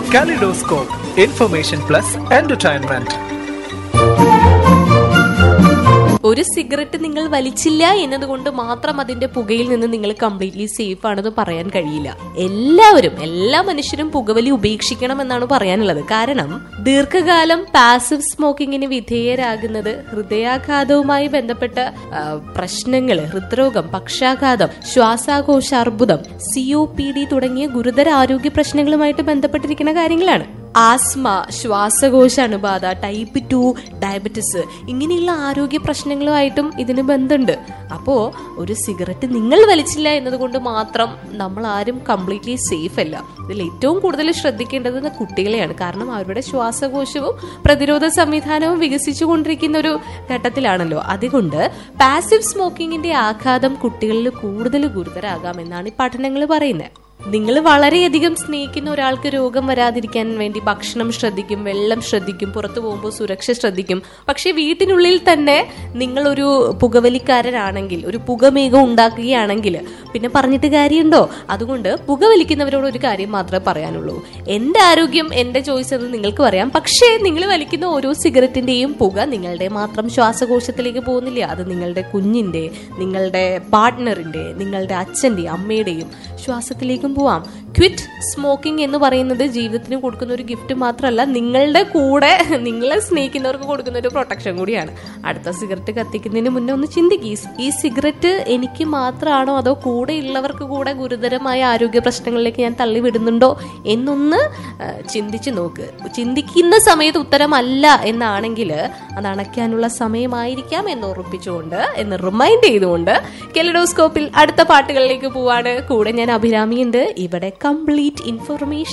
Kaleidoscope, information plus entertainment. ഒരു cigarette നിങ്ങൾ വലിച്ചില്ല എന്നതുകൊണ്ട് മാത്രം അതിന്റെ പുകയിൽ നിന്ന് നിങ്ങൾ കംപ്ലീറ്റ്ലി സേഫ് ആണെന്ന് പറയാൻ കഴിയില്ല എല്ലാവരും എല്ലാ മനുഷ്യരും പുകവലി ഉപേക്ഷിക്കണം എന്നാണ് പറയാനുള്ളത് കാരണം ദീർഘകാലം പാസീവ് സ്മോക്കിങ്ങിന് വിധേയരാകുന്നത് ഹൃദയാഘാതവുമായി ബന്ധപ്പെട്ട ആ, പ്രശ്നങ്ങൾ ഹൃദ്രോഗം പക്ഷാഘാതം ശ്വാസാകോശ അർബുദം സിഒ പി ഡി തുടങ്ങിയ ഗുരുതര ആരോഗ്യ പ്രശ്നങ്ങളുമായിട്ട് ബന്ധപ്പെട്ടിരിക്കുന്ന കാര്യങ്ങളാണ് ആസ്മ ശ്വാസകോശ അണുബാധ ടൈപ്പ് ടു ഡയബറ്റിസ് ഇങ്ങനെയുള്ള ആരോഗ്യ പ്രശ്നങ്ങളുമായിട്ടും ഇതിന് ബന്ധമുണ്ട് അപ്പോ ഒരു സിഗരറ്റ് നിങ്ങൾ വലിച്ചില്ല എന്നതുകൊണ്ട് മാത്രം നമ്മൾ ആരും കംപ്ലീറ്റ്ലി സേഫ് അല്ല ഇതിൽ ഏറ്റവും കൂടുതൽ ശ്രദ്ധിക്കേണ്ടത് കുട്ടികളെയാണ് കാരണം അവരുടെ ശ്വാസകോശവും പ്രതിരോധ സംവിധാനവും വികസിച്ചു കൊണ്ടിരിക്കുന്ന ഒരു ഘട്ടത്തിലാണല്ലോ അതുകൊണ്ട് പാസീവ് സ്മോക്കിങ്ങിന്റെ ആഘാതം കുട്ടികളിൽ കൂടുതൽ ഗുരുതരാകാം എന്നാണ് ഈ പഠനങ്ങൾ പറയുന്നത് നിങ്ങൾ വളരെയധികം സ്നേഹിക്കുന്ന ഒരാൾക്ക് രോഗം വരാതിരിക്കാൻ വേണ്ടി ഭക്ഷണം ശ്രദ്ധിക്കും വെള്ളം ശ്രദ്ധിക്കും പുറത്തു പോകുമ്പോൾ സുരക്ഷ ശ്രദ്ധിക്കും പക്ഷെ വീട്ടിനുള്ളിൽ തന്നെ നിങ്ങളൊരു പുകവലിക്കാരനാണെങ്കിൽ ഒരു പുകമേഘം ഉണ്ടാക്കുകയാണെങ്കിൽ പിന്നെ പറഞ്ഞിട്ട് കാര്യമുണ്ടോ അതുകൊണ്ട് പുകവലിക്കുന്നവരോട് ഒരു കാര്യം മാത്രമേ പറയാനുള്ളൂ എന്റെ ആരോഗ്യം എന്റെ ചോയ്സ് എന്ന് നിങ്ങൾക്ക് പറയാം പക്ഷേ നിങ്ങൾ വലിക്കുന്ന ഓരോ സിഗരറ്റിന്റെയും പുക നിങ്ങളുടെ മാത്രം ശ്വാസകോശത്തിലേക്ക് പോകുന്നില്ല അത് നിങ്ങളുടെ കുഞ്ഞിന്റെ നിങ്ങളുടെ പാർട്ട്ണറിന്റെ നിങ്ങളുടെ അച്ഛന്റെ അമ്മയുടെയും ശ്വാസത്തിലേക്കും പോവാം ക്വിറ്റ് സ്മോക്കിംഗ് എന്ന് പറയുന്നത് ജീവിതത്തിന് കൊടുക്കുന്ന ഒരു ഗിഫ്റ്റ് മാത്രമല്ല നിങ്ങളുടെ കൂടെ നിങ്ങളെ സ്നേഹിക്കുന്നവർക്ക് കൊടുക്കുന്ന ഒരു പ്രൊട്ടക്ഷൻ കൂടിയാണ് അടുത്ത സിഗരറ്റ് കത്തിക്കുന്നതിന് മുന്നേ ഒന്ന് ചിന്തിക്കുക ഈ സിഗരറ്റ് എനിക്ക് മാത്രമാണോ അതോ കൂടെ ഉള്ളവർക്ക് കൂടെ ഗുരുതരമായ ആരോഗ്യ പ്രശ്നങ്ങളിലേക്ക് ഞാൻ തള്ളിവിടുന്നുണ്ടോ എന്നൊന്ന് ആ, ചിന്തിച്ചു നോക്ക് ചിന്തിക്കുന്ന സമയത്ത് ഉത്തരമല്ല എന്നാണെങ്കിൽ അത് അണയ്ക്കാനുള്ള സമയമായിരിക്കാം എന്ന് ഉറപ്പിച്ചുകൊണ്ട് എന്ന് റിമൈൻഡ് ചെയ്തുകൊണ്ട് കെലഡോസ്കോപ്പിൽ അടുത്ത പാട്ടുകളിലേക്ക് പോവാണ് കൂടെ ഞാൻ അഭിരാമിയുണ്ട് ഇവിടെ കംപ്ലീറ്റ് ഇൻഫർമേഷൻ